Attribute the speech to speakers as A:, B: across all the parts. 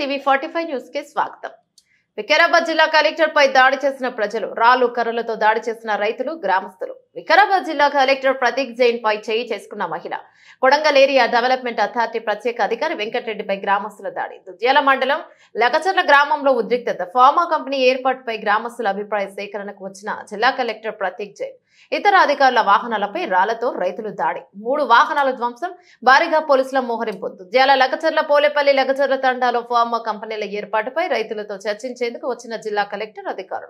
A: TV forty five news కి స్వాగతం వికారాబాద్ జిల్లా కలెక్టర్ పై దాడి చేసిన ప్రజలు రాళ్లు కర్రలతో దాడి చేసిన రైతులు గ్రామస్తులు వికారాబాద్ జిల్లా కలెక్టర్ ప్రతీక్ జైన్ పై చేయి చేసుకున్న మహిళ కొడంగల్ ఏరియా డెవలప్మెంట్ అథారిటీ ప్రత్యేక అధికారి వెంకటరెడ్డిపై గ్రామస్తుల దాడి దుద్యాల మండలం లగచర్ల గ్రామంలో ఉద్రిక్తత ఫార్మా కంపెనీ ఏర్పాటుపై గ్రామస్తుల అభిప్రాయ సేకరణకు వచ్చిన జిల్లా కలెక్టర్ ప్రతీక్ జైన్ ఇతర అధికారుల వాహనాలపై రాళ్లతో రైతులు దాడి మూడు వాహనాల ధ్వంసం భారీగా పోలీసుల మోహరింపు దుద్యాల లగచర్ల పోలేపల్లి లగచర్ల తండాలో ఫార్మా కంపెనీల ఏర్పాటుపై రైతులతో చర్చించేందుకు వచ్చిన జిల్లా కలెక్టర్ అధికారులు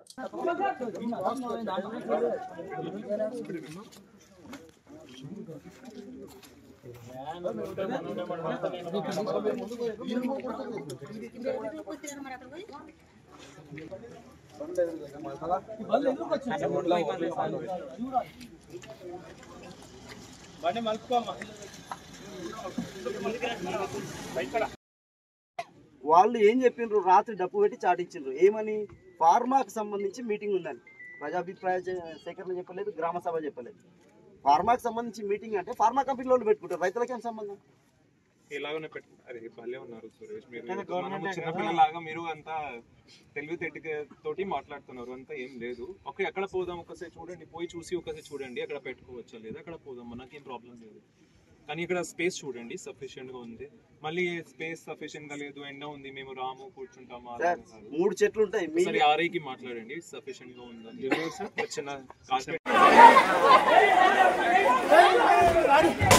B: వాళ్ళు ఏం చెప్పిండ్రు రాత్రి డప్పు పెట్టి చాటించిండ్రు ఏమని ఫార్మాకు సంబంధించి మీటింగ్ ఉందని ప్రజాభిప్రాయ చే- సేకరణ చెప్పలేదు గ్రామ సభ చెప్పలేదు ఫార్మాకు సంబంధించి మీటింగ్ అంటే ఫార్మా కంపెనీ వాళ్ళు పెట్టుకుంటారు రైతులకేం సంబంధం
C: ఇలాగనే పెట్టు అరే భలే ఉన్నారు సురేష్ మీరు మనము చిన్నపిల్లలాగా మీరు అంతా తెలివి తెట్టుక తోటి మాట్లాడుతున్నారు అంతా ఏం లేదు ఓకే ఎక్కడ పోదాం ఒకసారి చూడండి పోయి చూసి ఒకసారి చూడండి అక్కడ పెట్టుకోవచ్చా లేదా అక్కడ పోదాం మనకేం ప్రాబ్లం లేదు కానీ ఇక్కడ స్పేస్ చూడండి సఫిషియెంట్ గా ఉంది మళ్ళీ స్పేస్ సఫిషియెంట్ గా లేదు ఎండ ఉంది మేము రాము కూర్చుంటాము అలా
B: సార్
C: కాదు.
B: మూడు చెట్లు ఉంటాయి మీ
C: ఒకసారి ఆర్ఐకి మాట్లాడండి సఫిషియెంట్ గా ఉందా చిన్న కార్పెట్